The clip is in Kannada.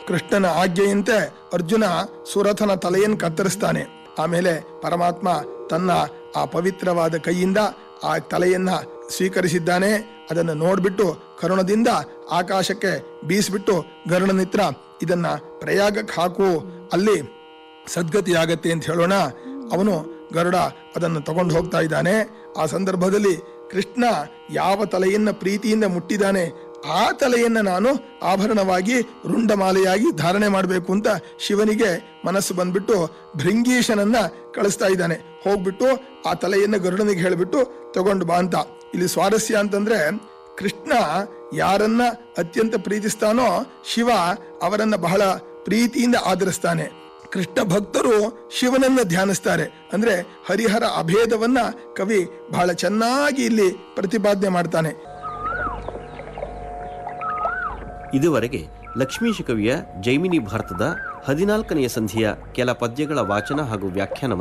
ಕೃಷ್ಣನ ಆಜ್ಞೆಯಂತೆ ಅರ್ಜುನ ಸುರಥನ ತಲೆಯನ್ನು ಕತ್ತರಿಸ್ತಾನೆ ಆಮೇಲೆ ಪರಮಾತ್ಮ ತನ್ನ ಆ ಪವಿತ್ರವಾದ ಕೈಯಿಂದ ಆ ತಲೆಯನ್ನ ಸ್ವೀಕರಿಸಿದ್ದಾನೆ ಅದನ್ನು ನೋಡ್ಬಿಟ್ಟು ಕರುಣದಿಂದ ಆಕಾಶಕ್ಕೆ ಬೀಸ್ಬಿಟ್ಟು ಗರುಡನಿತ್ರ ಇದನ್ನ ಪ್ರಯಾಗಕ್ಕೆ ಹಾಕು ಅಲ್ಲಿ ಸದ್ಗತಿಯಾಗತ್ತೆ ಅಂತ ಹೇಳೋಣ ಅವನು ಗರುಡ ಅದನ್ನು ತಗೊಂಡು ಹೋಗ್ತಾ ಇದ್ದಾನೆ ಆ ಸಂದರ್ಭದಲ್ಲಿ ಕೃಷ್ಣ ಯಾವ ತಲೆಯನ್ನ ಪ್ರೀತಿಯಿಂದ ಮುಟ್ಟಿದ್ದಾನೆ ಆ ತಲೆಯನ್ನ ನಾನು ಆಭರಣವಾಗಿ ರುಂಡಮಾಲೆಯಾಗಿ ಧಾರಣೆ ಮಾಡಬೇಕು ಅಂತ ಶಿವನಿಗೆ ಮನಸ್ಸು ಬಂದ್ಬಿಟ್ಟು ಭೃಂಗೀಶನನ್ನ ಕಳಿಸ್ತಾ ಇದ್ದಾನೆ ಹೋಗ್ಬಿಟ್ಟು ಆ ತಲೆಯನ್ನ ಗರುಡನಿಗೆ ಹೇಳಿಬಿಟ್ಟು ತಗೊಂಡು ಬಾ ಅಂತ ಇಲ್ಲಿ ಸ್ವಾರಸ್ಯ ಅಂತಂದ್ರೆ ಕೃಷ್ಣ ಯಾರನ್ನ ಅತ್ಯಂತ ಪ್ರೀತಿಸ್ತಾನೋ ಶಿವ ಅವರನ್ನ ಬಹಳ ಪ್ರೀತಿಯಿಂದ ಆದರಿಸ್ತಾನೆ ಕೃಷ್ಣ ಭಕ್ತರು ಶಿವನನ್ನ ಧ್ಯಾನಿಸ್ತಾರೆ ಅಂದ್ರೆ ಹರಿಹರ ಅಭೇದವನ್ನ ಕವಿ ಬಹಳ ಚೆನ್ನಾಗಿ ಇಲ್ಲಿ ಪ್ರತಿಪಾದನೆ ಮಾಡ್ತಾನೆ ಇದುವರೆಗೆ ಲಕ್ಷ್ಮೀಶ ಕವಿಯ ಜೈಮಿನಿ ಭಾರತದ ಹದಿನಾಲ್ಕನೆಯ ಸಂಧಿಯ ಕೆಲ ಪದ್ಯಗಳ ವಾಚನ ಹಾಗೂ ವ್ಯಾಖ್ಯಾನವನ್ನು